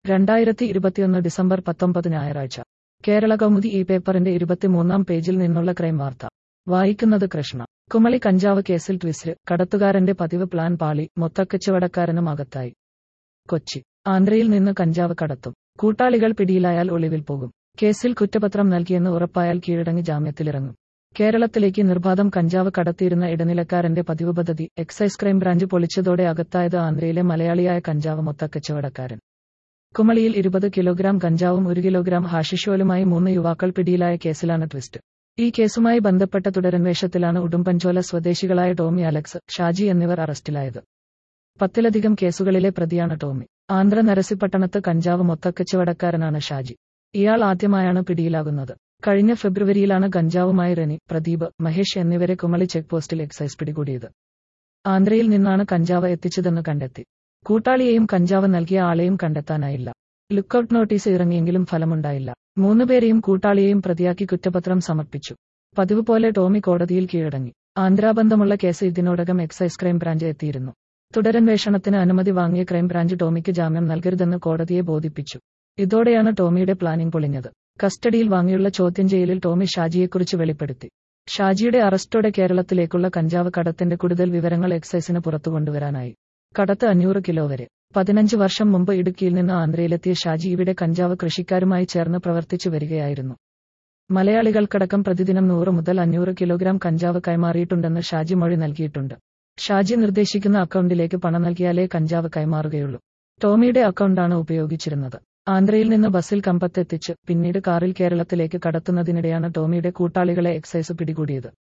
രണ്ടായിരത്തി ഇരുപത്തിയൊന്ന് ഡിസംബർ പത്തൊമ്പത് ഞായറാഴ്ച കേരള കൗമുദി ഈ പേപ്പറിന്റെ ഇരുപത്തിമൂന്നാം പേജിൽ നിന്നുള്ള ക്രൈം വാർത്ത വായിക്കുന്നത് കൃഷ്ണ കുമളി കഞ്ചാവ് കേസിൽ ട്വിസ്റ്റ് കടത്തുകാരന്റെ പതിവ് പ്ലാൻ പാളി മൊത്തക്കച്ചവടക്കാരനും അകത്തായി കൊച്ചി ആന്ധ്രയിൽ നിന്ന് കഞ്ചാവ് കടത്തും കൂട്ടാളികൾ പിടിയിലായാൽ ഒളിവിൽ പോകും കേസിൽ കുറ്റപത്രം നൽകിയെന്ന് ഉറപ്പായാൽ കീഴടങ്ങി ജാമ്യത്തിലിറങ്ങും കേരളത്തിലേക്ക് നിർബാധം കഞ്ചാവ് കടത്തിയിരുന്ന ഇടനിലക്കാരന്റെ പതിവ് പദ്ധതി എക്സൈസ് ക്രൈംബ്രാഞ്ച് പൊളിച്ചതോടെ അകത്തായത് ആന്ധ്രയിലെ മലയാളിയായ കഞ്ചാവ് മൊത്തക്കച്ചവടക്കാരൻ കുമളിയിൽ ഇരുപത് കിലോഗ്രാം കഞ്ചാവും ഒരു കിലോഗ്രാം ഹാഷിഷോലുമായി മൂന്ന് യുവാക്കൾ പിടിയിലായ കേസിലാണ് ട്വിസ്റ്റ് ഈ കേസുമായി ബന്ധപ്പെട്ട തുടരന്വേഷണത്തിലാണ് ഉടുമ്പൻചോല സ്വദേശികളായ ടോമി അലക്സ് ഷാജി എന്നിവർ അറസ്റ്റിലായത് പത്തിലധികം കേസുകളിലെ പ്രതിയാണ് ടോമി ആന്ധ്ര നരസിപ്പട്ടണത്ത് കഞ്ചാവ് മൊത്തക്കച്ചവടക്കാരനാണ് ഷാജി ഇയാൾ ആദ്യമായാണ് പിടിയിലാകുന്നത് കഴിഞ്ഞ ഫെബ്രുവരിയിലാണ് കഞ്ചാവുമായി റെനി പ്രദീപ് മഹേഷ് എന്നിവരെ കുമളി ചെക്ക് പോസ്റ്റിൽ എക്സൈസ് പിടികൂടിയത് ആന്ധ്രയിൽ നിന്നാണ് കഞ്ചാവ് എത്തിച്ചതെന്ന് കണ്ടെത്തി കൂട്ടാളിയെയും കഞ്ചാവ് നൽകിയ ആളെയും കണ്ടെത്താനായില്ല ലുക്കൌട്ട് നോട്ടീസ് ഇറങ്ങിയെങ്കിലും ഫലമുണ്ടായില്ല മൂന്നുപേരെയും കൂട്ടാളിയെയും പ്രതിയാക്കി കുറ്റപത്രം സമർപ്പിച്ചു പതിവ് പോലെ ടോമി കോടതിയിൽ കീഴടങ്ങി ആന്ധ്രാബന്ധമുള്ള കേസ് ഇതിനോടകം എക്സൈസ് ക്രൈംബ്രാഞ്ച് എത്തിയിരുന്നു തുടരന്വേഷണത്തിന് അനുമതി വാങ്ങിയ ക്രൈംബ്രാഞ്ച് ടോമിക്ക് ജാമ്യം നൽകരുതെന്ന് കോടതിയെ ബോധിപ്പിച്ചു ഇതോടെയാണ് ടോമിയുടെ പ്ലാനിംഗ് പൊളിഞ്ഞത് കസ്റ്റഡിയിൽ വാങ്ങിയുള്ള ചോദ്യം ചെയ്യലിൽ ടോമി ഷാജിയെക്കുറിച്ച് വെളിപ്പെടുത്തി ഷാജിയുടെ അറസ്റ്റോടെ കേരളത്തിലേക്കുള്ള കഞ്ചാവ് കടത്തിന്റെ കൂടുതൽ വിവരങ്ങൾ എക്സൈസിന് പുറത്തു കൊണ്ടുവരാനായി കടത്ത് അഞ്ഞൂറ് കിലോ വരെ പതിനഞ്ച് വർഷം മുമ്പ് ഇടുക്കിയിൽ നിന്ന് ആന്ധ്രയിലെത്തിയ ഷാജി ഇവിടെ കഞ്ചാവ് കൃഷിക്കാരുമായി ചേർന്ന് പ്രവർത്തിച്ചു വരികയായിരുന്നു മലയാളികൾക്കടക്കം പ്രതിദിനം നൂറ് മുതൽ അഞ്ഞൂറ് കിലോഗ്രാം കഞ്ചാവ് കൈമാറിയിട്ടുണ്ടെന്ന് ഷാജി മൊഴി നൽകിയിട്ടുണ്ട് ഷാജി നിർദ്ദേശിക്കുന്ന അക്കൗണ്ടിലേക്ക് പണം നൽകിയാലേ കഞ്ചാവ് കൈമാറുകയുള്ളൂ ടോമിയുടെ അക്കൗണ്ടാണ് ഉപയോഗിച്ചിരുന്നത് ആന്ധ്രയിൽ നിന്ന് ബസ്സിൽ കമ്പത്തെത്തിച്ച് പിന്നീട് കാറിൽ കേരളത്തിലേക്ക് കടത്തുന്നതിനിടെയാണ് ടോമിയുടെ കൂട്ടാളികളെ എക്സൈസ് പിടികൂടിയത്